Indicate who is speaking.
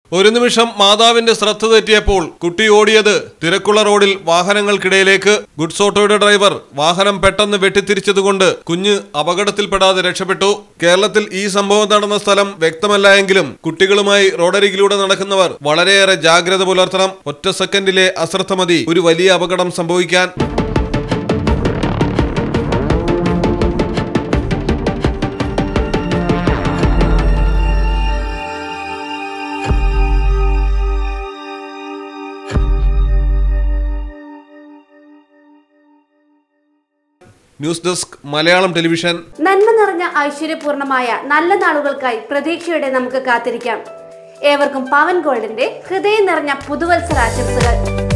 Speaker 1: ഒരു നിമിഷം മാതാവിന്റെ ശ്രദ്ധ തെറ്റിയപ്പോൾ കുട്ടി ഓടിയത് തിരക്കുള്ള റോഡിൽ വാഹനങ്ങൾക്കിടയിലേക്ക് ഗുഡ്സ് ഓട്ടോയുടെ ഡ്രൈവർ വാഹനം പെട്ടെന്ന് വെട്ടിത്തിരിച്ചതുകൊണ്ട് കുഞ്ഞ് അപകടത്തിൽപ്പെടാതെ രക്ഷപ്പെട്ടു കേരളത്തിൽ ഈ സംഭവം നടന്ന സ്ഥലം വ്യക്തമല്ല എങ്കിലും കുട്ടികളുമായി റോഡരികിലൂടെ നടക്കുന്നവർ വളരെയേറെ ജാഗ്രത പുലർത്തണം ഒറ്റ സെക്കൻഡിലെ അശ്രദ്ധ മതി ഒരു വലിയ അപകടം സംഭവിക്കാൻ ന്യൂസ് ഡെസ്ക് മലയാളം ടെലിവിഷൻ
Speaker 2: നന്മ നിറഞ്ഞ ഐശ്വര്യപൂർണമായ നല്ല നാളുകൾക്കായി പ്രതീക്ഷയോടെ നമുക്ക് കാത്തിരിക്കാം ഏവർക്കും പവൻ ഗോൾഡിന്റെ ഹൃദയം നിറഞ്ഞ പുതുവത്സരാശംസകൾ